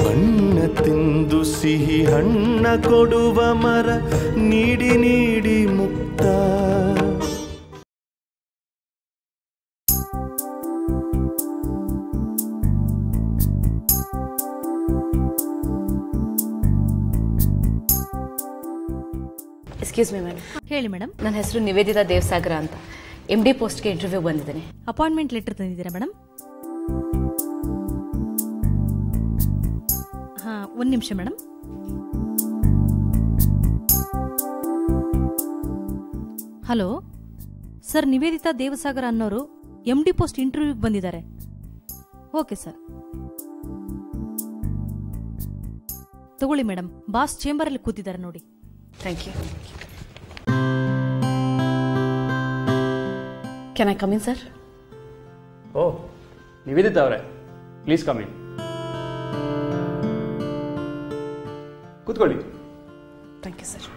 ಬಣ್ಣ ತಿಂದು ಸಿಹಿ ಹಣ್ಣ ಕೊಡುವ ಮರ ನೀಡಿ ನೀಡಿ ಮುಕ್ತ ಎಕ್ಸ್ಕ್ಯೂಸ್ ಮಿ ಮೇಡಮ್ ಹೇಳಿ ಮೇಡಮ್ ನನ್ನ ಹೆಸರು ನಿವೇದಿತಾ ದೇವಸಾಗರ ಅಂತ ಎಮ್ ಡಿ ಪೋಸ್ಟ್ಗೆ ಇಂಟರ್ವ್ಯೂ ಬಂದಿದ್ದೀನಿ ಅಪಾಯಿಂಟ್ಮೆಂಟ್ ಲೆಟರ್ ತಂದಿದ್ದೀರಾ ಮೇಡಮ್ ಹಾಂ ಒಂದು ನಿಮಿಷ madam hello sir Nivedita Devasagara ಅನ್ನೋರು ಎಮ್ ಡಿ ಪೋಸ್ಟ್ ಇಂಟರ್ವ್ಯೂಗೆ ಬಂದಿದ್ದಾರೆ ಓಕೆ ಸರ್ ತಗೊಳ್ಳಿ ಮೇಡಮ್ ಬಾಸ್ ಚೇಂಬರಲ್ಲಿ ಕೂತಿದ್ದಾರೆ ನೋಡಿ thank you can I come in sir ಓ ನಿವೇದಿತಾ ಅವರೇ ಪ್ಲೀಸ್ ಕಮ್ ಇನ್ ಕೂತ್ಕೊಳ್ಳಿ ಥ್ಯಾಂಕ್ ಯು ಸರ್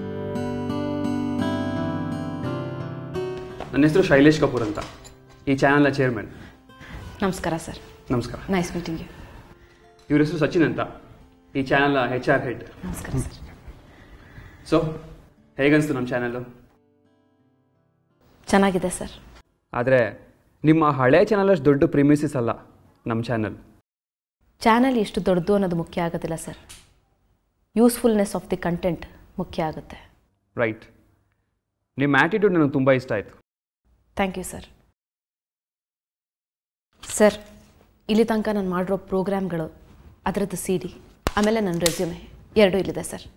ನನ್ನ ಹೆಸರು ಶೈಲೇಶ್ ಕಪೂರ್ ಅಂತ ಈ ಚಾನಲ್ನ ಚೇರ್ಮನ್ ನಮಸ್ಕಾರ ಸರ್ ನಮಸ್ಕಾರ ನೈಸ್ ಮೀಟಿಂಗ್ ಯು ಇವ್ರ ಹೆಸರು ಸಚಿನ್ ಅಂತ ಈ ಚಾನಲ್ನ ಹೆಚ್ ಆರ್ ಹೆಡ್ ನಮಸ್ಕಾರ ಸರ್ ಸೊ ಹೇಗನ್ನಿಸ್ತು ನಮ್ಮ ಚಾನಲ್ಲು ಚೆನ್ನಾಗಿದೆ ಸರ್ ಆದರೆ ನಿಮ್ಮ ಹಳೆ ಚಾನಲ್ ಅಷ್ಟು ದೊಡ್ಡ ಪ್ರಿಮಿಸಿಸ್ ಅಲ್ಲ ನಮ್ಮ ಚಾನಲ್ ಚಾನಲ್ ಎಷ್ಟು ದೊಡ್ಡದು ಅನ್ನೋದು ಮುಖ್ಯ ಆಗೋದಿಲ್ಲ sir usefulness of the content ಮುಖ್ಯ ಆಗುತ್ತೆ ರೈಟ್ ನಿಮ್ಮ ಆ್ಯಟಿಟ್ಯೂಡ್ ನನಗೆ ತುಂಬ ಇಷ್ಟ ಆಯಿತು ಥ್ಯಾಂಕ್ ಯು ಸರ್ ಸರ್ ಇಲ್ಲಿ ತನಕ ನಾನು ಮಾಡಿರೋ ಪ್ರೋಗ್ರಾಮ್ಗಳು ಅದರದ್ದು ಸಿ ಡಿ ಆಮೇಲೆ ನನ್ನ ರೆಸ್ಯೂಮೆ ಎರಡೂ ಇಲ್ಲಿದೆ ಸರ್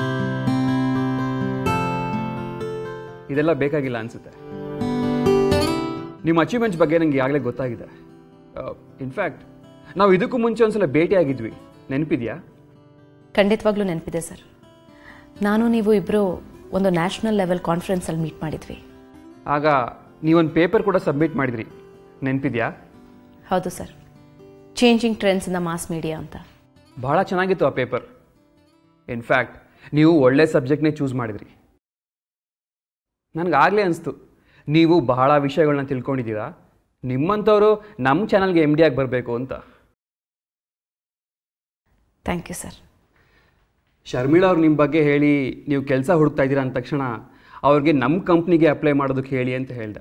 ಇದೆಲ್ಲ ಬೇಕಾಗಿಲ್ಲ ಅನಿಸುತ್ತೆ ನಿಮ್ಮ ಅಚೀವ್ಮೆಂಟ್ಸ್ ಬಗ್ಗೆ ನನಗೆ ಈಗಾಗಲೇ ಗೊತ್ತಾಗಿದೆ ಇನ್ಫ್ಯಾಕ್ಟ್ ನಾವು ಇದಕ್ಕೂ ಮುಂಚೆ ಒಂದ್ಸಲ ಭೇಟಿಯಾಗಿದ್ವಿ ನೆನಪಿದೆಯಾ ಖಂಡಿತವಾಗ್ಲೂ ನೆನಪಿದೆ ಸರ್ ನಾನು ನೀವು ಇಬ್ಬರು ಒಂದು ನ್ಯಾಷನಲ್ ಲೆವೆಲ್ ಕಾನ್ಫರೆನ್ಸಲ್ಲಿ ಮೀಟ್ ಮಾಡಿದ್ವಿ ಆಗ ನೀವೊಂದು ಪೇಪರ್ ಕೂಡ ಸಬ್ಮಿಟ್ ಮಾಡಿದ್ರಿ ನೆನಪಿದೆಯಾ ಹೌದು sir changing trends in the mass media ಅಂತ ಬಹಳ ಚೆನ್ನಾಗಿತ್ತು ಆ ಪೇಪರ್ ಇನ್ಫ್ಯಾಕ್ಟ್ ನೀವು ಒಳ್ಳೆ ಸಬ್ಜೆಕ್ಟ್ನೇ ಚೂಸ್ ಮಾಡಿದ್ರಿ ನನಗಾಗಲೇ ಅನಿಸ್ತು ನೀವು ಬಹಳ ವಿಷಯಗಳನ್ನ ತಿಳ್ಕೊಂಡಿದ್ದೀರಾ ನಿಮ್ಮಂಥವರು ನಮ್ಮ ಚಾನಲ್ಗೆ ಎಮ್ ಡಿ ಆಗಿ ಬರಬೇಕು ಅಂತ ಥ್ಯಾಂಕ್ ಯು ಸರ್ ಶರ್ಮಿಳಾ ಅವ್ರು ನಿಮ್ಮ ಬಗ್ಗೆ ಹೇಳಿ ನೀವು ಕೆಲಸ ಹುಡುಕ್ತಾ ಇದ್ದೀರಾ ಅಂದ ತಕ್ಷಣ ಅವ್ರಿಗೆ ನಮ್ಮ ಕಂಪ್ನಿಗೆ ಅಪ್ಲೈ ಮಾಡೋದಕ್ಕೆ ಹೇಳಿ ಅಂತ ಹೇಳಿದೆ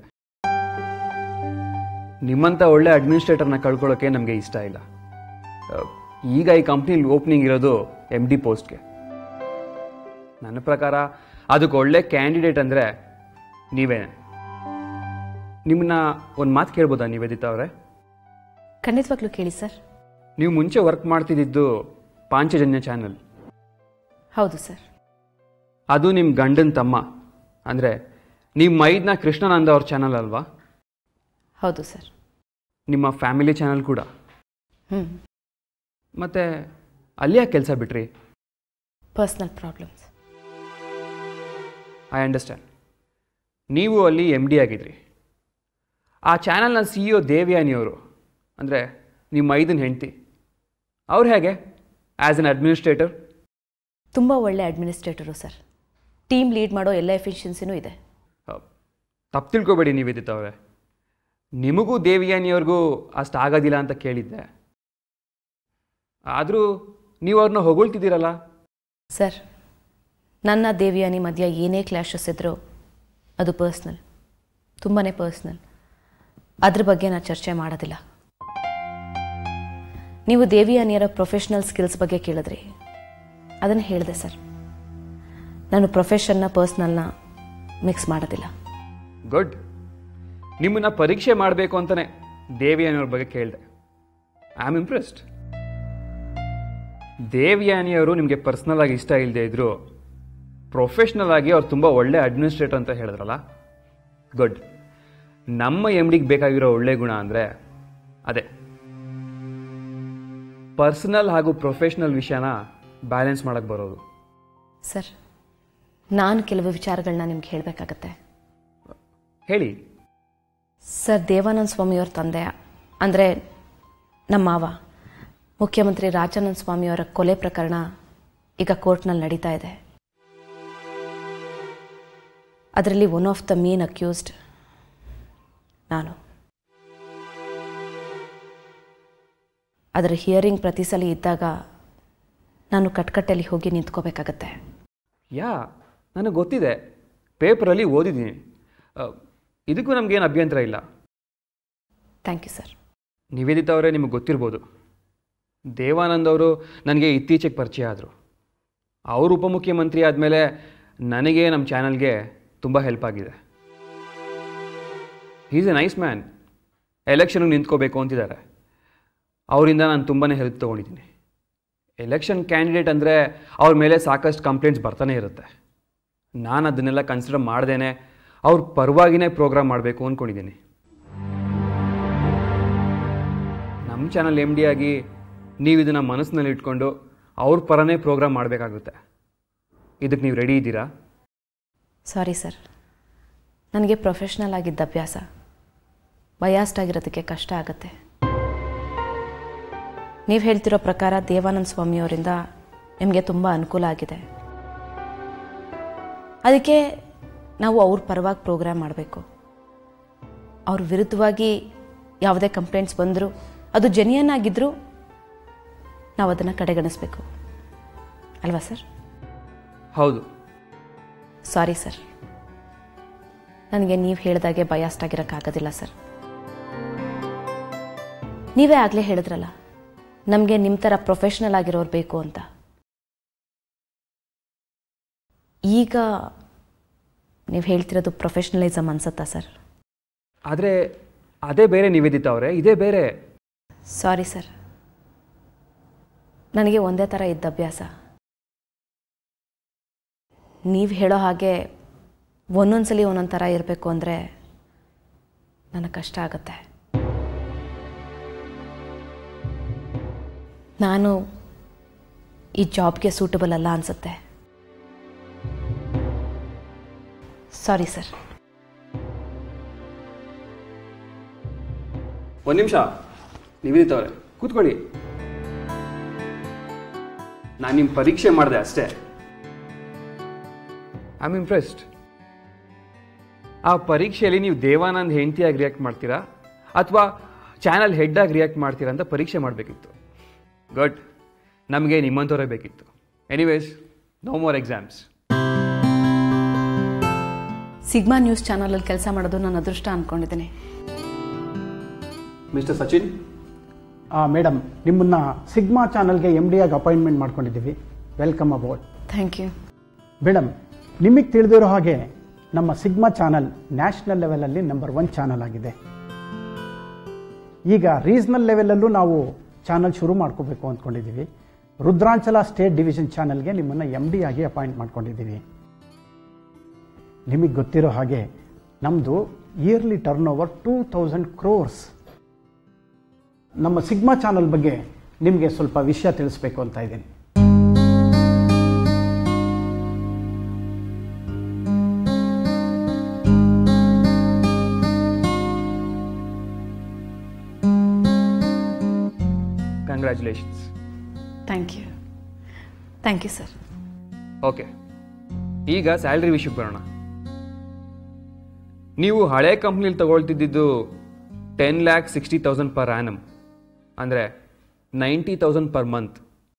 ನಿಮ್ಮಂಥ ಒಳ್ಳೆ ಅಡ್ಮಿನಿಸ್ಟ್ರೇಟರ್ನ ಕಳ್ಕೊಳ್ಳೋಕೆ ನಮಗೆ ಇಷ್ಟ ಇಲ್ಲ ಆ, ಈಗ ಈ ಕಂಪ್ನಿಲಿ ಓಪನಿಂಗ್ ಇರೋದು ಎಮ್ ಡಿ ಪೋಸ್ಟ್ಗೆ ನನ್ನ ಪ್ರಕಾರ ಅದಕ್ಕೆ ಒಳ್ಳೆ ಕ್ಯಾಂಡಿಡೇಟ್ ಅಂದರೆ ನೀವೇ ನಿಮ್ಮನ್ನ ಒಂದು ಮಾತು ಕೇಳ್ಬೋದಾ ನಿವೇದಿತಾ ಅವರೇ ಖಂಡಿತವಾಗ್ಲೂ ಕೇಳಿ ಸರ್ ನೀವು ಮುಂಚೆ ವರ್ಕ್ ಮಾಡ್ತಿದ್ದಿದ್ದು ಪಾಂಚಜನ್ಯ ಚಾನಲ್ ಹೌದು ಸರ್ ಅದು ನಿಮ್ಮ ಗಂಡನ ತಮ್ಮ ಅಂದರೆ ನಿಮ್ಮ ಮೈದ್ನ ಕೃಷ್ಣಾನಂದ ಅವ್ರ ಚಾನಲ್ ಅಲ್ವಾ ಹೌದು ಸರ್ ನಿಮ್ಮ ಫ್ಯಾಮಿಲಿ ಚಾನಲ್ ಕೂಡ ಹ್ಞೂ ಮತ್ತು ಅಲ್ಲಿ ಯಾಕೆ ಕೆಲಸ ಬಿಟ್ರಿ ಪರ್ಸ್ನಲ್ ಪ್ರಾಬ್ಲಮ್ಸ್ ಐ ಅಂಡರ್ಸ್ಟ್ಯಾಂಡ್ ನೀವು ಅಲ್ಲಿ ಎಮ್ ಡಿ ಆಗಿದ್ರಿ ಆ ಚಾನಲ್ನ ಸಿ ಇ ಒ ದೇವಯಾನಿಯವರು ಅಂದರೆ ನಿಮ್ಮ ಮೈದನ ಹೆಂಡತಿ ಅವ್ರು ಹೇಗೆ ಆ್ಯಸ್ ಎನ್ ಅಡ್ಮಿನಿಸ್ಟ್ರೇಟರ್ ತುಂಬ ಒಳ್ಳೆ ಅಡ್ಮಿನಿಸ್ಟ್ರೇಟರು ಸರ್ ಟೀಮ್ ಲೀಡ್ ಮಾಡೋ ಎಲ್ಲ ಎಫಿಷಿಯನ್ಸಿನೂ ಇದೆ ತಪ್ಪು ತಿಳ್ಕೊಬೇಡಿ ನಿವೇದಿತ ಅವರೇ ನಿಮಗೂ ದೇವಿಯಾನಿಯವ್ರಿಗೂ ಅಷ್ಟು ಆಗೋದಿಲ್ಲ ಅಂತ ಕೇಳಿದ್ದೆ ಆದರೂ ನೀವು ಅವ್ರನ್ನ ಹೊಗಳ್ತಿದ್ದೀರಲ್ಲ ಸರ್ ನನ್ನ ದೇವಿಯಾನಿ ಮಧ್ಯ ಏನೇ ಕ್ಲಾಶಸ್ ಇದ್ರೂ ಅದು ಪರ್ಸ್ನಲ್ ತುಂಬಾ ಪರ್ಸ್ನಲ್ ಅದ್ರ ಬಗ್ಗೆ ನಾನು ಚರ್ಚೆ ಮಾಡೋದಿಲ್ಲ ನೀವು ದೇವಿಯಾನಿಯರ ಪ್ರೊಫೆಷ್ನಲ್ ಸ್ಕಿಲ್ಸ್ ಬಗ್ಗೆ ಕೇಳಿದ್ರಿ ಅದನ್ನು ಹೇಳಿದೆ ಸರ್ ನಾನು ಪ್ರೊಫೆಷನ್ನ ಪರ್ಸ್ನಲ್ನ ಮಿಕ್ಸ್ ಮಾಡೋದಿಲ್ಲ ಗುಡ್ ನಿಮ್ಮನ್ನ ಪರೀಕ್ಷೆ ಮಾಡಬೇಕು ಅಂತಲೇ ದೇವಿಯಾನಿಯವ್ರ ಬಗ್ಗೆ ಕೇಳಿದೆ ಐ ಆಮ್ ಇಂಪ್ರೆಸ್ಡ್ ದೇವಿಯಾನಿಯವರು ನಿಮಗೆ ಪರ್ಸ್ನಲ್ ಆಗಿ ಇಷ್ಟ ಇಲ್ಲದೆ ಇದ್ರು ಪ್ರೊಫೆಷ್ನಲ್ ಆಗಿ ಅವ್ರು ತುಂಬ ಒಳ್ಳೆ ಅಡ್ಮಿನಿಸ್ಟ್ರೇಟರ್ ಅಂತ ಹೇಳಿದ್ರಲ್ಲ ಗುಡ್ ನಮ್ಮ ಎಮ್ ಡಿಗೆ ಬೇಕಾಗಿರೋ ಒಳ್ಳೆ ಗುಣ ಅಂದರೆ ಅದೇ ಪರ್ಸನಲ್ ಹಾಗೂ ಪ್ರೊಫೆಷ್ನಲ್ ವಿಷಯನ ಬ್ಯಾಲೆನ್ಸ್ ಮಾಡಕ್ಕೆ ಬರೋದು ಸರ್ ನಾನು ಕೆಲವು ವಿಚಾರಗಳನ್ನ ನಿಮ್ಗೆ ಹೇಳಬೇಕಾಗತ್ತೆ ಹೇಳಿ ಸರ್ ದೇವಾನಂದ ಸ್ವಾಮಿಯವರ ತಂದೆ ಅಂದರೆ ನಮ್ಮ ಮಾವ ಮುಖ್ಯಮಂತ್ರಿ ರಾಜಾನಂದ ಸ್ವಾಮಿಯವರ ಕೊಲೆ ಪ್ರಕರಣ ಈಗ ಕೋರ್ಟ್ನಲ್ಲಿ ನಡೀತಾ ಇದೆ ಅದರಲ್ಲಿ one of the main accused ನಾನು ಅದರ ಹಿಯರಿಂಗ್ ಪ್ರತಿ ಸಲ ಇದ್ದಾಗ ನಾನು ಕಟ್ಕಟ್ಟೆಯಲ್ಲಿ ಹೋಗಿ ನಿಂತ್ಕೋಬೇಕಾಗತ್ತೆ ಯಾ ನನಗೆ ಗೊತ್ತಿದೆ ಪೇಪರಲ್ಲಿ ಓದಿದ್ದೀನಿ ಆ, ಇದಕ್ಕೂ ನಮಗೇನು ಅಭ್ಯಂತರ ಇಲ್ಲ ಥ್ಯಾಂಕ್ ಯು ಸರ್ ನಿವೇದಿತಾ ಅವರೇ ನಿಮಗೆ ಗೊತ್ತಿರ್ಬೋದು ದೇವಾನಂದ್ ಅವರು ನನಗೆ ಇತ್ತೀಚೆಗೆ ಪರಿಚಯ ಆದರು ಅವರು ಉಪಮುಖ್ಯಮಂತ್ರಿ ಆದಮೇಲೆ ನನಗೆ ನಮ್ಮ ಚಾನಲ್ಗೆ ತುಂಬ ಹೆಲ್ಪ್ ಆಗಿದೆ ಈಸ್ ಎ ನೈಸ್ ಮ್ಯಾನ್ ಎಲೆಕ್ಷನ್ಗೆ ನಿಂತ್ಕೋಬೇಕು ಅಂತಿದ್ದಾರೆ ಅವರಿಂದ ನಾನು ತುಂಬಾ ಹೆಲ್ಪ್ ತೊಗೊಂಡಿದ್ದೀನಿ ಎಲೆಕ್ಷನ್ ಕ್ಯಾಂಡಿಡೇಟ್ ಅಂದರೆ ಅವ್ರ ಮೇಲೆ ಸಾಕಷ್ಟು ಕಂಪ್ಲೇಂಟ್ಸ್ ಬರ್ತಾನೆ ಇರುತ್ತೆ ನಾನು ಅದನ್ನೆಲ್ಲ ಕನ್ಸಿಡರ್ ಮಾಡ್ದೇನೆ ಅವ್ರ ಪರವಾಗಿನೇ ಪ್ರೋಗ್ರಾಮ್ ಮಾಡಬೇಕು ಅಂದ್ಕೊಂಡಿದ್ದೀನಿ ನಮ್ಮ ಚಾನಲ್ ಎಮ್ ಡಿ ಆಗಿ ನೀವು ಇದನ್ನು ಮನಸ್ಸಿನಲ್ಲಿ ಇಟ್ಕೊಂಡು ಅವ್ರ ಪರನೇ ಪ್ರೋಗ್ರಾಮ್ ಮಾಡಬೇಕಾಗುತ್ತೆ ಇದಕ್ಕೆ ನೀವು ರೆಡಿ ಇದ್ದೀರಾ ಸಾರಿ ಸರ್ ನನಗೆ ಪ್ರೊಫೆಷ್ನಲ್ ಆಗಿದ್ದ ಅಭ್ಯಾಸ ಬಯಾಸ್ಡ್ ಆಗಿರೋದಕ್ಕೆ ಕಷ್ಟ ಆಗುತ್ತೆ ನೀವು ಹೇಳ್ತಿರೋ ಪ್ರಕಾರ ದೇವಾನಂದ ಸ್ವಾಮಿಯವರಿಂದ ನಿಮಗೆ ತುಂಬ ಅನುಕೂಲ ಆಗಿದೆ ಅದಕ್ಕೆ ನಾವು ಅವ್ರ ಪರವಾಗಿ ಪ್ರೋಗ್ರಾಮ್ ಮಾಡಬೇಕು ಅವ್ರ ವಿರುದ್ಧವಾಗಿ ಯಾವುದೇ ಕಂಪ್ಲೇಂಟ್ಸ್ ಬಂದರೂ ಅದು ಜೆನ್ಯನ್ ಆಗಿದ್ದರೂ ನಾವು ಅದನ್ನು ಕಡೆಗಣಿಸ್ಬೇಕು ಅಲ್ವಾ ಸರ್ ಹೌದು ಸಾರಿ ಸರ್ ನನಗೆ ನೀವು ಹೇಳ್ದಾಗೆ ಬಯಾಸ್ಟ್ ಆಗಿರೋಕ್ಕಾಗೋದಿಲ್ಲ ಸರ್ ನೀವೇ ಆಗಲೇ ಹೇಳಿದ್ರಲ್ಲ ನಮಗೆ ನಿಮ್ಮ ಥರ ಪ್ರೊಫೆಷ್ನಲ್ ಆಗಿರೋರು ಬೇಕು ಅಂತ ಈಗ ನೀವು ಹೇಳ್ತಿರೋದು ಪ್ರೊಫೆಷ್ನಲಿಸಮ್ ಅನ್ಸುತ್ತಾ ಸರ್ ಆದರೆ ಅದೇ ಬೇರೆ ನಿವೇದಿತಾ ಅವರೇ ಇದೇ ಬೇರೆ ಸಾರಿ ಸರ್ ನನಗೆ ಒಂದೇ ಥರ ಇದ್ದ ಅಭ್ಯಾಸ ನೀವು ಹೇಳೋ ಹಾಗೆ ಒಂದೊಂದ್ಸಲಿ ಒಂದೊಂದು ಥರ ಇರಬೇಕು ಅಂದರೆ ನನಗೆ ಕಷ್ಟ ಆಗುತ್ತೆ ನಾನು ಈ ಜಾಬ್ಗೆ ಸೂಟಬಲ್ ಅಲ್ಲ ಅನಿಸುತ್ತೆ ಸಾರಿ ಸರ್ ಒಂದು ನಿಮಿಷ ನಿವೇದಿತಾ ಅವರೇ ಕೂತ್ಕೊಳ್ಳಿ ನಾನು ನಿಮ್ಮ ಪರೀಕ್ಷೆ ಮಾಡಿದೆ ಅಷ್ಟೇ ಐ ಆಮ್ ಇಂಪ್ರೆಸ್ಡ್ ಆ ಪರೀಕ್ಷೆಯಲ್ಲಿ ನೀವು ದೇವಾನಂದ್ ಹೆಂಡತಿಯಾಗಿ ರಿಯಾಕ್ಟ್ ಮಾಡ್ತೀರಾ ಅಥವಾ ಚಾನಲ್ ಹೆಡ್ಡಾಗಿ ರಿಯಾಕ್ಟ್ ಮಾಡ್ತೀರಾ ಅಂತ ಪರೀಕ್ಷೆ ಮಾಡಬೇಕಿತ್ತು ಗುಡ್ ನಮಗೆ ನಿಮ್ಮಂಥವರೇ ಬೇಕಿತ್ತು anyways no more exams Sigma news ಚಾನಲಲ್ಲಿ ಕೆಲಸ ಮಾಡೋದು ನಾನು ಅದೃಷ್ಟ ಅಂದ್ಕೊಂಡಿದ್ದೀನಿ ಮಿಸ್ಟರ್ ಸಚಿನ್ ಮೇಡಮ್ ನಿಮ್ಮನ್ನ ಸಿಗ್ಮಾ ಚಾನಲ್ಗೆ ಎಮ್ ಡಿ ಆಗಿ ಅಪಾಯಿಂಟ್ಮೆಂಟ್ ಮಾಡ್ಕೊಂಡಿದ್ದೀವಿ welcome aboard thank you madam ನಿಮಗೆ ತಿಳಿದಿರೋ ಹಾಗೆ ನಮ್ಮ ಸಿಗ್ಮಾ ಚಾನಲ್ ನ್ಯಾಷನಲ್ ಲೆವೆಲಲ್ಲಿ ನಂಬರ್ ಒನ್ ಚಾನಲ್ ಆಗಿದೆ ಈಗ ರೀಜ್ನಲ್ ಲೆವೆಲಲ್ಲೂ ನಾವು ಚಾನಲ್ ಶುರು ಮಾಡ್ಕೋಬೇಕು ಅಂದ್ಕೊಂಡಿದ್ದೀವಿ ರುದ್ರಾಂಚಲ ಸ್ಟೇಟ್ ಡಿವಿಷನ್ ಚಾನಲ್ಗೆ ನಿಮ್ಮನ್ನು ಎಮ್ ಡಿ ಆಗಿ ಅಪಾಯಿಂಟ್ ಮಾಡ್ಕೊಂಡಿದ್ದೀವಿ ನಿಮಗೆ ಗೊತ್ತಿರೋ ಹಾಗೆ ನಮ್ಮದು yearly turnover two thousand crores ನಮ್ಮ ಸಿಗ್ಮಾ ಚಾನಲ್ ಬಗ್ಗೆ ನಿಮಗೆ ಸ್ವಲ್ಪ ವಿಷಯ ತಿಳಿಸ್ಬೇಕು ಅಂತ ಇದ್ದೀನಿ congratulations thank you thank you sir okay ಈಗ ಸ್ಯಾಲ್ರಿ ವಿಷಯಕ್ಕೆ ಬರೋಣ ನೀವು ಹಳೆ ಕಂಪ್ನಿಲಿ ತಗೊಳ್ತಿದ್ದಿದ್ದು ten lakh sixty thousand per annum ಅಂದರೆ ನೈಂಟಿ ತೌಸಂಡ್ ಪರ್ ಮಂತ್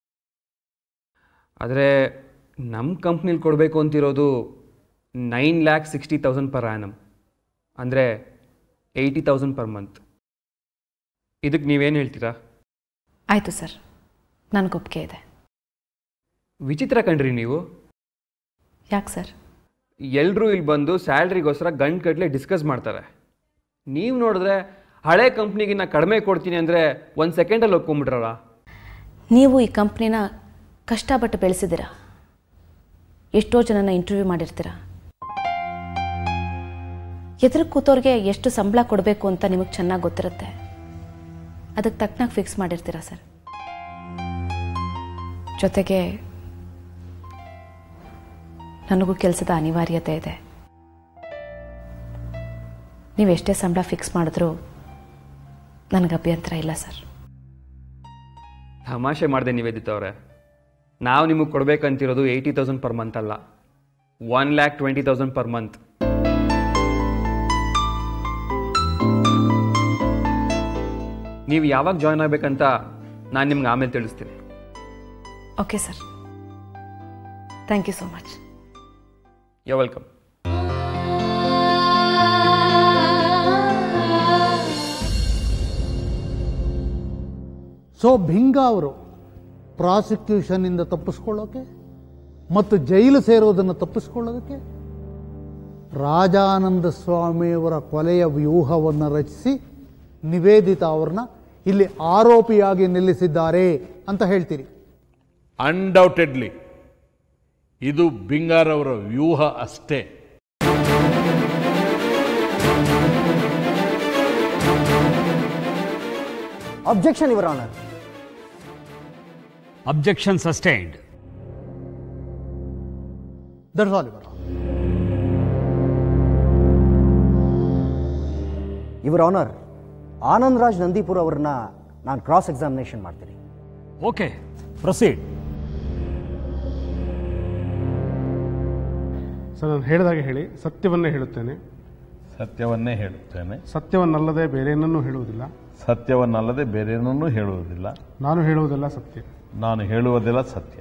ಆದರೆ ನಮ್ಮ ಕಂಪ್ನಿಲಿ ಕೊಡಬೇಕು ಅಂತಿರೋದು nine lakh sixty thousand per annum ಅಂದರೆ ಏಯ್ಟಿ ತೌಸಂಡ್ ಪರ್ ಮಂತ್ ಇದಕ್ಕೆ ನೀವೇನು ಹೇಳ್ತೀರಾ ಆಯಿತು ಸರ್ ನನಗೊಪ್ಪಿಗೆ ಇದೆ ವಿಚಿತ್ರ ಕಣ್ರಿ ನೀವು ಯಾಕೆ ಸರ್ ಎಲ್ಲರೂ ಇಲ್ಲಿ ಬಂದು ಸ್ಯಾಲ್ರಿಗೋಸ್ಕರ ಗಂಟು ಕಟ್ಲೆ ಡಿಸ್ಕಸ್ ಮಾಡ್ತಾರೆ ನೀವು ನೋಡಿದ್ರೆ ಹಳೆ ಕಂಪ್ನಿಗೆ ನಾ ಕಡಿಮೆ ಕೊಡ್ತೀನಿ ಅಂದರೆ ಒಂದು ಸೆಕೆಂಡಲ್ಲಿ ಒಪ್ಕೊಂಬಿಟ್ರಲ್ಲ ನೀವು ಈ ಕಂಪ್ನಿನ ಕಷ್ಟಪಟ್ಟು ಬೆಳೆಸಿದ್ದೀರಾ ಎಷ್ಟೋ ಜನನ ಇಂಟರ್ವ್ಯೂ ಮಾಡಿರ್ತೀರ ಎದುರು ಕೂತವ್ರಿಗೆ ಎಷ್ಟು ಸಂಬಳ ಕೊಡಬೇಕು ಅಂತ ನಿಮಗೆ ಚೆನ್ನಾಗಿ ಗೊತ್ತಿರುತ್ತೆ ಅದಕ್ಕೆ ತಕ್ಕನಾಗಿ ಫಿಕ್ಸ್ ಮಾಡಿರ್ತೀರಾ ಸರ್ ಜೊತೆಗೆ ನನಗೂ ಕೆಲಸದ ಅನಿವಾರ್ಯತೆ ಇದೆ ನೀವು ಎಷ್ಟೇ ಸಂಬಳ ಫಿಕ್ಸ್ ಮಾಡಿದ್ರೂ ನನಗೆ ಅಭ್ಯಂತರ ಇಲ್ಲ ಸರ್ ತಮಾಷೆ ಮಾಡಿದೆ ನಿವೇದಿತ ಅವರೇ ನಾವು ನಿಮಗೆ ಕೊಡಬೇಕಂತಿರೋದು ಏಯ್ಟಿ ತೌಸಂಡ್ ಪರ್ ಮಂತ್ ಅಲ್ಲ one lakh twenty thousand per month ನೀವು ಯಾವಾಗ ಜಾಯ್ನ್ ಆಗಬೇಕಂತ ನಾನು ನಿಮ್ಗೆ ಆಮೇಲೆ ತಿಳಿಸ್ತೀನಿ okay sir thank you so much you welcome so Bhinga ಅವರು ಪ್ರಾಸಿಕ್ಯೂಷನ್ನಿಂದ ತಪ್ಪಿಸ್ಕೊಳ್ಳೋಕೆ ಮತ್ತು ಜೈಲು ಸೇರೋದನ್ನು ತಪ್ಪಿಸ್ಕೊಳ್ಳೋದಕ್ಕೆ ರಾಜಾನಂದ ಸ್ವಾಮಿಯವರ ಕೊಲೆಯ ವ್ಯೂಹವನ್ನು ರಚಿಸಿ ನಿವೇದಿತಾ ಅವ್ರನ್ನ ಇಲ್ಲಿ ಆರೋಪಿಯಾಗಿ ನಿಲ್ಲಿಸಿದ್ದಾರೆ ಅಂತ ಹೇಳ್ತೀರಿ ಅನ್ಡೌಟೆಡ್ಲಿ ಇದು ಬಿಂಗಾರವರ ವ್ಯೂಹ ಅಷ್ಟೇ objection your honour Objection sustained. That's all ಇವರ ಇವರ್ ಆನರ್ ಆನಂದ್ ರಾಜ್ ನಂದೀಪುರ್ ಅವ್ರನ್ನ ನಾನು ಕ್ರಾಸ್ ಎಕ್ಸಾಮಿನೇಷನ್ ಮಾಡ್ತೀನಿ Okay, proceed. ಸರ್ ನಾನು ಹೇಳಿದಾಗೆ ಹೇಳಿ ಸತ್ಯವನ್ನೇ ಹೇಳುತ್ತೇನೆ ಸತ್ಯವನ್ನೇ ಹೇಳುತ್ತೇನೆ ಸತ್ಯವನ್ನಲ್ಲದೆ ಬೇರೇನನ್ನೂ ಹೇಳುವುದಿಲ್ಲ ಸತ್ಯವನ್ನಲ್ಲದೆ ಬೇರೇನನ್ನೂ ಹೇಳುವುದಿಲ್ಲ ನಾನು ಹೇಳುವುದೆಲ್ಲ ಸತ್ಯ ನಾನು ಹೇಳುವುದೆಲ್ಲ ಸತ್ಯ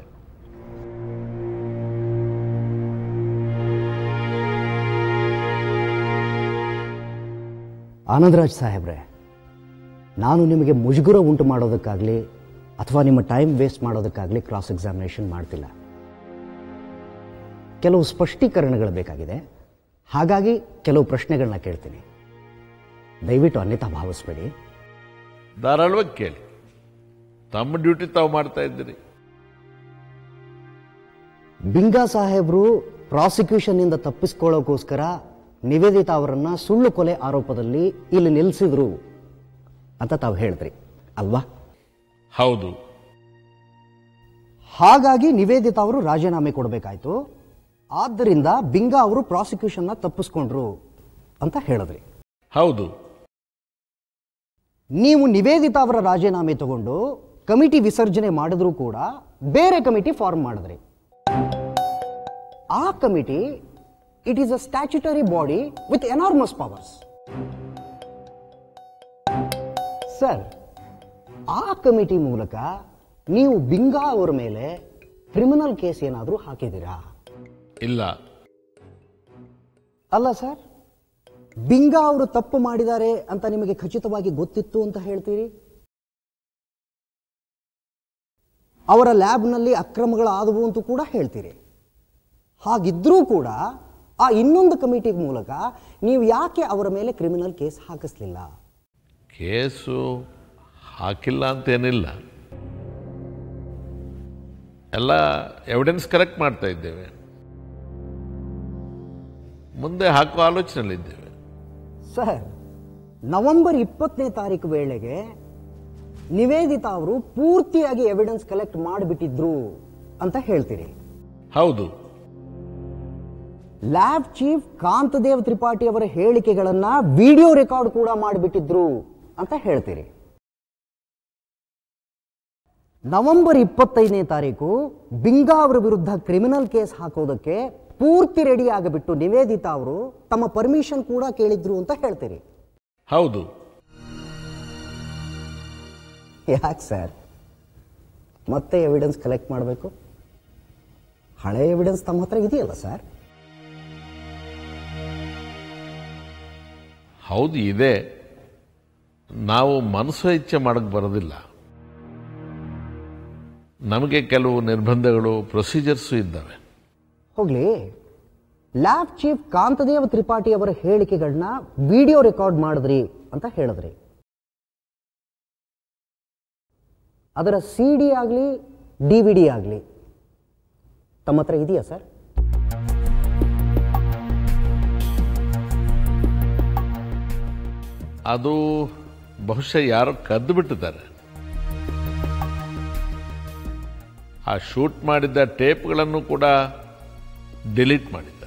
ಆನಂದರಾಜ್ ಸಾಹೇಬ್ರೆ ನಾನು ನಿಮಗೆ ಮುಜುಗುರ ಉಂಟು ಮಾಡೋದಕ್ಕಾಗಲಿ ಅಥವಾ ನಿಮ್ಮ ಟೈಮ್ ವೇಸ್ಟ್ ಮಾಡೋದಕ್ಕಾಗಲಿ ಕ್ರಾಸ್ ಎಕ್ಸಾಮಿನೇಷನ್ ಮಾಡ್ತಿಲ್ಲ ಕೆಲವು ಸ್ಪಷ್ಟೀಕರಣಗಳು ಬೇಕಾಗಿದೆ ಹಾಗಾಗಿ ಕೆಲವು ಪ್ರಶ್ನೆಗಳನ್ನ ಕೇಳ್ತೀನಿ ದಯವಿಟ್ಟು ಅನ್ಯತಾ ಭಾವಿಸ್ಬೇಡಿ ಧಾರಾಳವಾಗಿ ಕೇಳಿ ತಮ್ಮ ಡ್ಯೂಟಿ ತಾವು ಮಾಡ್ತಾ ಇದ್ದೀರಿ ಬಿಂಗಾ ಸಾಹೇಬರು ಪ್ರಾಸಿಕ್ಯೂಷನ್ನಿಂದ ತಪ್ಪಿಸ್ಕೊಳ್ಳೋಕ್ಕೋಸ್ಕರ ನಿವೇದಿತಾ ಅವರನ್ನ ಸುಳ್ಳು ಕೊಲೆ ಆರೋಪದಲ್ಲಿ ಇಲ್ಲಿ ನಿಲ್ಲಿಸಿದ್ರು ಅಂತ ತಾವು ಹೇಳಿದ್ರಿ ಅಲ್ವಾ ಹೌದು ಹಾಗಾಗಿ ನಿವೇದಿತಾ ಅವರು ರಾಜೀನಾಮೆ ಕೊಡಬೇಕಾಯ್ತು ಆದ್ದರಿಂದ ಬಿಂಗಾ ಅವರು ಪ್ರಾಸಿಕ್ಯೂಷನ್ನ ತಪ್ಪಿಸ್ಕೊಂಡ್ರು ಅಂತ ಹೇಳಿದ್ರಿ ಹೌದು ನೀವು ನಿವೇದಿತಾ ಅವರ ರಾಜೀನಾಮೆ ತಗೊಂಡು ಕಮಿಟಿ ವಿಸರ್ಜನೆ ಮಾಡಿದ್ರೂ ಕೂಡ ಬೇರೆ ಕಮಿಟಿ ಫಾರ್ಮ್ ಮಾಡಿದ್ರಿ ಆ committee it is a statutory body with enormous powers sir ಆ ಕಮಿಟಿ ಮೂಲಕ ನೀವು ಬಿಂಗಾ ಅವರ ಮೇಲೆ ಕ್ರಿಮಿನಲ್ ಕೇಸ್ ಏನಾದರೂ ಹಾಕಿದ್ದೀರಾ ಇಲ್ಲ ಅಲ್ಲ ಸರ್ ಬಿಂಗಾ ಅವರು ತಪ್ಪು ಮಾಡಿದ್ದಾರೆ ಅಂತ ನಿಮಗೆ ಖಚಿತವಾಗಿ ಗೊತ್ತಿತ್ತು ಅಂತ ಹೇಳ್ತೀರಿ ಅವರ ಲ್ಯಾಬ್ನಲ್ಲಿ ಅಕ್ರಮಗಳಾದವು ಅಂತ ಕೂಡ ಹೇಳ್ತೀರಿ ಹಾಗಿದ್ರೂ ಕೂಡ ಆ ಇನ್ನೊಂದು ಕಮಿಟಿ ಮೂಲಕ ನೀವು ಯಾಕೆ ಅವರ ಮೇಲೆ ಕ್ರಿಮಿನಲ್ ಕೇಸ್ ಹಾಕಿಸ್ಲಿಲ್ಲ ಕೇಸು ಹಾಕಿಲ್ಲ ಅಂತೇನಿಲ್ಲ ಎಲ್ಲ ಎವಿಡೆನ್ಸ್ ಕರೆಕ್ಟ್ ಮಾಡ್ತಾ ಇದ್ದೇವೆ ಮುಂದೆ ಹಾಕುವ ಆಲೋಚನೆಯಲ್ಲಿದ್ದೇವೆ ಸರ್ ನವೆಂಬರ್ ಇಪ್ಪತ್ತನೇ ತಾರೀಕು ವೇಳೆಗೆ ನಿವೇದಿತಾ ಅವರು ಪೂರ್ತಿಯಾಗಿ ಎವಿಡೆನ್ಸ್ ಕಲೆಕ್ಟ್ ಮಾಡಿಬಿಟ್ಟಿದ್ರು ಅಂತ ಹೇಳ್ತೀರಿ ಹೌದು ಲ್ಯಾಬ್ ಚೀಫ್ ಕಾಂತದೇವ್ ತ್ರಿಪಾಠಿ ಅವರ ಹೇಳಿಕೆಗಳನ್ನ ವಿಡಿಯೋ ರೆಕಾರ್ಡ್ ಕೂಡ ಮಾಡಿಬಿಟ್ಟಿದ್ರು ಅಂತ ಹೇಳ್ತೀರಿ ನವೆಂಬರ್ ಇಪ್ಪತ್ತೈದನೇ ತಾರೀಕು ಬಿಂಗಾ ಅವರ ವಿರುದ್ಧ ಕ್ರಿಮಿನಲ್ ಕೇಸ್ ಹಾಕೋದಕ್ಕೆ ಪೂರ್ತಿ ರೆಡಿ ಆಗಿಬಿಟ್ಟು ನಿವೇದಿತಾ ಅವರು ತಮ್ಮ ಪರ್ಮಿಷನ್ ಕೂಡ ಕೇಳಿದ್ರು ಅಂತ ಹೇಳ್ತೀರಿ ಹೌದು ಯಾಕೆ ಸರ್ ಮತ್ತೆ ಎವಿಡೆನ್ಸ್ ಕಲೆಕ್ಟ್ ಮಾಡಬೇಕು ಹಳೆ ಎವಿಡೆನ್ಸ್ ತಮ್ಮ ಹತ್ರ ಇದೆಯಲ್ಲ ಸರ್ ಹೌದು ಇದೆ ನಾವು ಮನಸ್ಸು ಇಚ್ಛೆ ಮಾಡಕ್ಕೆ ಬರೋದಿಲ್ಲ ನಮಗೆ ಕೆಲವು ನಿರ್ಬಂಧಗಳು ಪ್ರೊಸೀಜರ್ಸು ಇದ್ದಾವೆ ಹೋಗ್ಲಿ ಲ್ಯಾಬ್ ಚೀಫ್ ಕಾಂತದೇವ ತ್ರಿಪಾಠಿ ಅವರ ಹೇಳಿಕೆಗಳನ್ನ ವಿಡಿಯೋ ರೆಕಾರ್ಡ್ ಮಾಡಿದ್ರಿ ಅಂತ ಹೇಳಿದ್ರಿ ಅದರ ಸಿ ಡಿ ಆಗಲಿ ಡಿ ವಿ ಡಿ ಆಗಲಿ ತಮ್ಮ ಹತ್ರ ಇದೆಯಾ ಸರ್ ಅದು ಬಹುಶಃ ಯಾರೋ ಕದ್ದು ಬಿಟ್ಟಿದ್ದಾರೆ ಆ ಶೂಟ್ ಮಾಡಿದ್ದ ಟೇಪ್ಗಳನ್ನು ಕೂಡ ಡಿಲೀಟ್ ಮಾಡಿದ್ದಾರೆ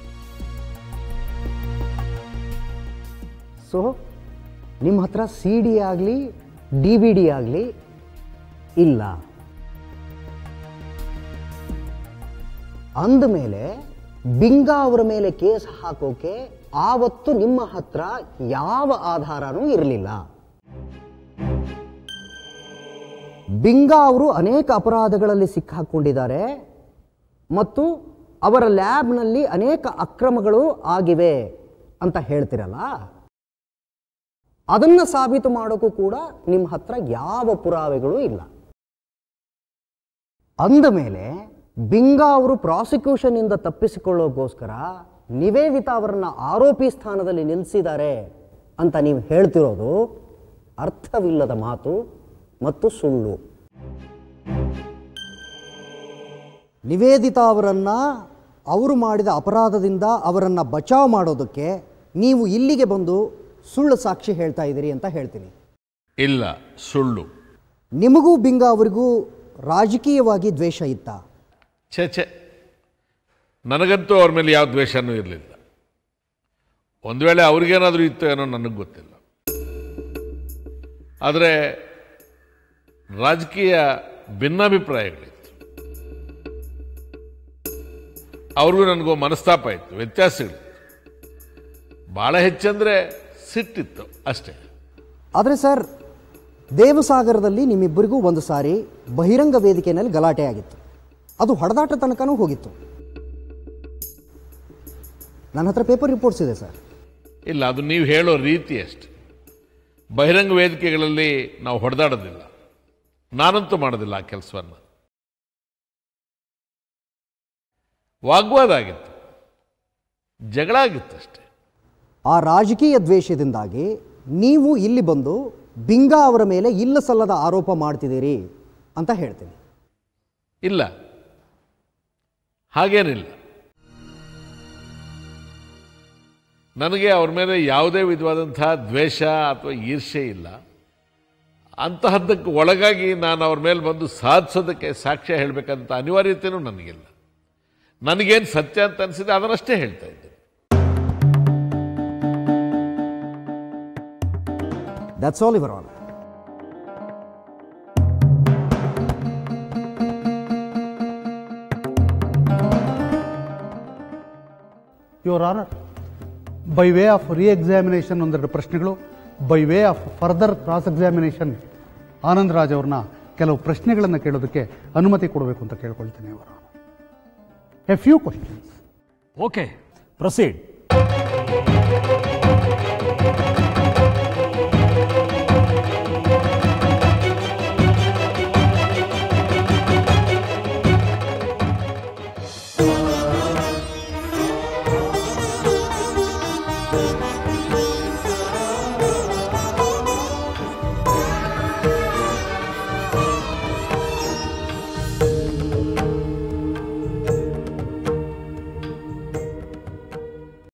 ಸೊ ನಿಮ್ಮ ಹತ್ರ ಸಿ ಡಿ ಆಗಲಿ ಡಿ ವಿ ಡಿ ಆಗಲಿ ಇಲ್ಲ ಅಂದಮೇಲೆ ಬಿಂಗಾ ಅವರ ಮೇಲೆ ಕೇಸ್ ಹಾಕೋಕೆ ಆವತ್ತು ನಿಮ್ಮ ಹತ್ರ ಯಾವ ಆಧಾರನೂ ಇರಲಿಲ್ಲ ಬಿಂಗಾ ಅವರು ಅನೇಕ ಅಪರಾಧಗಳಲ್ಲಿ ಸಿಕ್ಕಾಕೊಂಡಿದ್ದಾರೆ ಮತ್ತು ಅವರ ಲ್ಯಾಬ್ನಲ್ಲಿ ಅನೇಕ ಅಕ್ರಮಗಳು ಆಗಿವೆ ಅಂತ ಹೇಳ್ತಿರಲ್ಲ ಅದನ್ನು ಸಾಬೀತು ಮಾಡೋಕ್ಕೂ ಕೂಡ ನಿಮ್ಮ ಹತ್ರ ಯಾವ ಪುರಾವೆಗಳು ಇಲ್ಲ ಅಂದ ಮೇಲೆ ಬಿಂಗಾ ಅವರು ಪ್ರಾಸಿಕ್ಯೂಷನ್ನಿಂದ ತಪ್ಪಿಸಿಕೊಳ್ಳೋಕ್ಕೋಸ್ಕರ ನಿವೇದಿತಾ ಅವರನ್ನ ಆರೋಪಿ ಸ್ಥಾನದಲ್ಲಿ ನಿಲ್ಲಿಸಿದ್ದಾರೆ ಅಂತ ನೀವು ಹೇಳ್ತಿರೋದು ಅರ್ಥವಿಲ್ಲದ ಮಾತು ಮತ್ತು ಸುಳ್ಳು ನಿವೇದಿತಾ ಅವರನ್ನ ಅವರು ಮಾಡಿದ ಅಪರಾಧದಿಂದ ಅವರನ್ನು ಬಚಾವ್ ಮಾಡೋದಕ್ಕೆ ನೀವು ಇಲ್ಲಿಗೆ ಬಂದು ಸುಳ್ಳು ಸಾಕ್ಷಿ ಹೇಳ್ತಾ ಇದ್ದೀರಿ ಅಂತ ಹೇಳ್ತೀನಿ ಇಲ್ಲ ಸುಳ್ಳು ನಿಮಗೂ ಬಿಂಗಾ ಅವರಿಗೂ ರಾಜಕೀಯವಾಗಿ ದ್ವೇಷ ಇತ್ತಾ ಛೇ ಛೇ ನನಗಂತೂ ಅವ್ರ ಮೇಲೆ ಯಾವ ದ್ವೇಷನೂ ಇರಲಿಲ್ಲ ಒಂದು ವೇಳೆ ಅವ್ರಿಗೇನಾದರೂ ಇತ್ತು ಏನೋ ನನಗೆ ಗೊತ್ತಿಲ್ಲ ಆದರೆ ರಾಜಕೀಯ ಭಿನ್ನಾಭಿಪ್ರಾಯಗಳಿತ್ತು ಅವ್ರಿಗೂ ನನಗೂ ಮನಸ್ತಾಪ ಇತ್ತು ವ್ಯತ್ಯಾಸಗಳಿತ್ತು ಭಾಳ ಹೆಚ್ಚಂದರೆ ಸಿಟ್ಟಿತ್ತು ಅಷ್ಟೇ ಆದರೆ ಸರ್ ದೇವಸಾಗರದಲ್ಲಿ ನಿಮ್ಮಿಬ್ಬರಿಗೂ ಒಂದು ಸಾರಿ ಬಹಿರಂಗ ವೇದಿಕೆಯಲ್ಲಿ ಗಲಾಟೆ ಆಗಿತ್ತು ಅದು ಹೊಡೆದಾಟ ತನಕನೂ ಹೋಗಿತ್ತು ನನ್ನ ಹತ್ರ ಪೇಪರ್ ರಿಪೋರ್ಟ್ಸ್ ಇದೆ ಸರ್ ಇಲ್ಲ ಅದು ನೀವು ಹೇಳೋ ರೀತಿ ಅಷ್ಟೆ ಬಹಿರಂಗ ವೇದಿಕೆಗಳಲ್ಲಿ ನಾವು ಹೊಡೆದಾಡೋದಿಲ್ಲ ನಾನಂತೂ ಮಾಡೋದಿಲ್ಲ ಆ ಕೆಲಸವನ್ನು ವಾಗ್ವಾದ ಆಗಿತ್ತು ಜಗಳ ಆಗಿತ್ತು ಅಷ್ಟೆ ಆ ರಾಜಕೀಯ ದ್ವೇಷದಿಂದಾಗಿ ನೀವು ಇಲ್ಲಿ ಬಂದು ಬಿಂಗಾ ಅವರ ಮೇಲೆ ಇಲ್ಲ ಸಲ್ಲದ ಆರೋಪ ಮಾಡ್ತಿದ್ದೀರಿ ಅಂತ ಹೇಳ್ತೀನಿ ಇಲ್ಲ ಹಾಗೇನಿಲ್ಲ ನನಗೆ ಅವ್ರ ಮೇಲೆ ಯಾವುದೇ ವಿಧವಾದಂತಹ ದ್ವೇಷ ಅಥವಾ ಈರ್ಷೆ ಇಲ್ಲ ಅಂತಹದ್ದಕ್ಕೆ ಒಳಗಾಗಿ ನಾನು ಅವ್ರ ಮೇಲೆ ಬಂದು ಸಾಧಿಸೋದಕ್ಕೆ ಸಾಕ್ಷ್ಯ ಹೇಳಬೇಕಂತ ಅನಿವಾರ್ಯತೆಯೂ ನನಗಿಲ್ಲ ನನಗೇನು ಸತ್ಯ ಅಂತ ಅನಿಸಿದೆ ಅದನ್ನಷ್ಟೇ ಹೇಳ್ತಾ ಇದ್ದೆ that's all your all your honour by way of re examination ಒಂದೆರಡು ಪ್ರಶ್ನೆಗಳು by way of further cross examination Anand Raj ಅವ್ರನ್ನ ಕೆಲವು ಪ್ರಶ್ನೆಗಳನ್ನು ಕೇಳೋದಕ್ಕೆ ಅನುಮತಿ ಕೊಡಬೇಕು ಅಂತ ಕೇಳ್ಕೊಳ್ತೀನಿ ಅವರು a few questions okay proceed